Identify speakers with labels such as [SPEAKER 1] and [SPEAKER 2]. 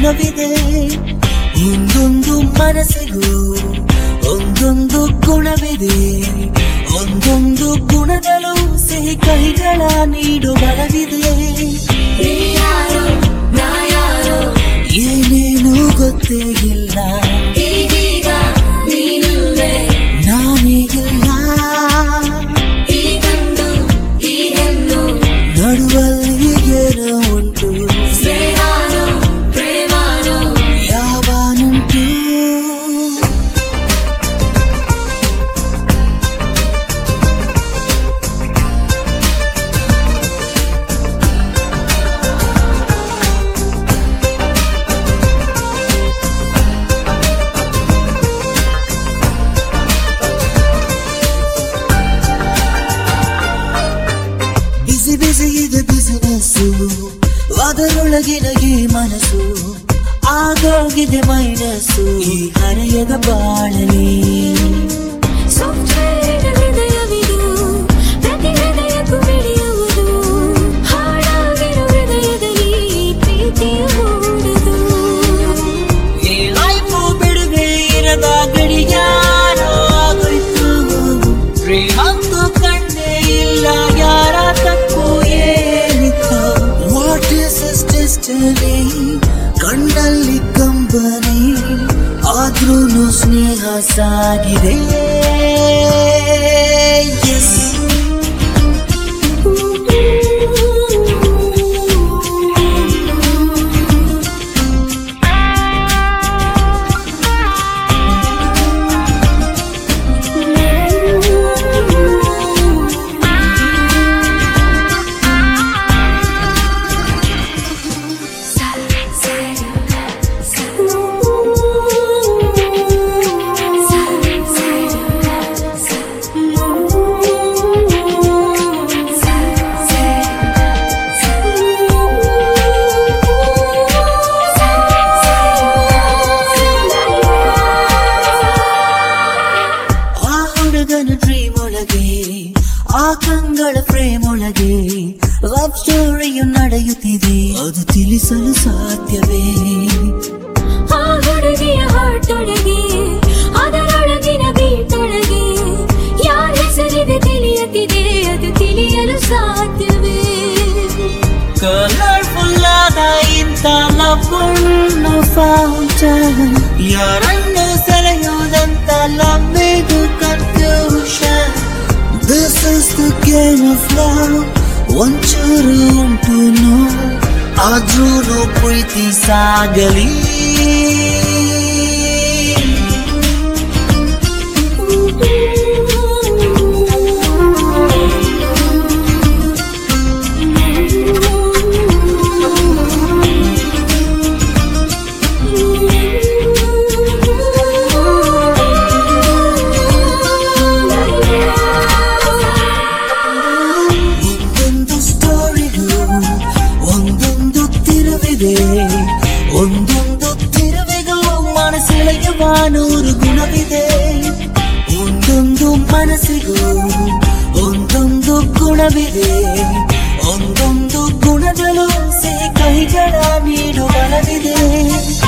[SPEAKER 1] ಗುಣವಿದೆ ಒಂದೊಂದು ಮನಸ್ಸಿಗೂ ಒಂದೊಂದು ಗುಣವಿದೆ ಒಂದೊಂದು ಗುಣಗಳು ಸಿಹಿ ಕೈಗಳ ನೀಡು ಬಲವಿದೆ
[SPEAKER 2] ನೀಯಾರೋ ನಾ ಯಾರೋ
[SPEAKER 1] ಏನೇನು ಗೊತ್ತೇ ಇಲ್ಲ
[SPEAKER 2] ಈಗೀಗ ನೀನಿಲ್ವೇ
[SPEAKER 1] ನಾನೀಗಿಲ್ಲ
[SPEAKER 2] ಈ ಗಂಡು ಈ ಹೆಣ್ಣು
[SPEAKER 1] ನಡುವಲ್ಲಿ ಏನೋ ಉಂಟು
[SPEAKER 2] ಸ್ನೇಹಾನೋ ಪ್ರೇಮಾನೋ
[SPEAKER 1] ಯಾವಾನುಂಟು ಬಿಸಿ ಬಿಸಿ ಇದೆ ಬಿಸಿನೆಸ್ಸು ಅದರೊಳಗಿನ ಈ ಮನಸ್ಸು ಆಗೋಗಿದೆ ಮೈನಸ್ಸು ಈ ಹರೆಯದ ಬಾಳಲಿ
[SPEAKER 2] ಸಾಫ್ಟ್ವೇರ್ ಹೃದಯವಿದು ಪ್ರತಿ ಹೃದಯಕ್ಕೂ ಮಿಡಿಯುವುದು ಹಾಳಾಗಿರೋ ಹೃದಯದಲ್ಲಿ ಪ್ರೀತಿಯ ಮೂಡುದು
[SPEAKER 1] ಈ ಲೈಫು ಬಿಡುವೆ ಇರದ ಗಡಿಯಾರ ಆಗೋಯ್ತು ಪ್ರೇಮಂತೂ ಕಣ್ಣೇ ಇಲ್ಲ ಯಾರ ತಪ್ಪು ಏನಿತ್ತು ವಾಟ್ ಇಸ್ ಡಿಸ್ಟನಿ ಕಣ್ಣಲ್ಲಿ ಕಂಬನಿ ಆದ್ರೂ ಸ್ನೇಹ ಸಾಗಿದೆ Yes. ಆ ಹುಡುಗನ ಡ್ರೀಮ್ ಒಳಗೆ ಆ ಕಂಗಳ ಫ್ರೇಮ್ ಒಳಗೆ ಲವ್ ಸ್ಟೋರಿಯು ನಡೆಯುತ್ತಿದೆ ಅದು ತಿಳಿಸಲು ಸಾಧ್ಯವೇ
[SPEAKER 2] ಆ ಹುಡುಗಿಯ ಹಾಟೊಳಗೆ ಅದರೊಳಗಿನ ಬೀಟೊಳಗೆ ಯಾರ ಹೆಸರಿದೆ ತಿಳಿಯುತ್ತಿದೆ ಅದು ತಿಳಿಯಲು ಸಾಧ್ಯವೇ
[SPEAKER 1] ಕಲರ್ಫುಲ್ ಆದ ಇಂಥ ಲವ್ ಫೌಂಟನ್ ಯಾರನ್ನು ಸೆಳೆಯುವುದಂತ ಲಂಬಿದು confusion this is the game of love ಒಂಚೂರು ಉಂಟು ನೋ ಆದ್ರೂ ಪ್ರೀತಿ ಸಾಗಲಿ ಒಂದೊಂದು ಸ್ಟೋರಿಗೂ ಒಂದೊಂದು ತಿರುವಿದೆ ಒಂದೊಂದು ತಿರುವಿಗೂ ಮನಸ್ಸೆಳೆಯುವ ನೂರು ಗುಣವಿದೆ ಒಂದೊಂದು ಮನಸ್ಸಿಗೂ ಒಂದೊಂದು ಗುಣವಿದೆ ಒಂದೊಂದು ಗುಣಗಳು ಸಿಹಿ ಕೈಗಳ ನೀಡುವಳವಿದೆ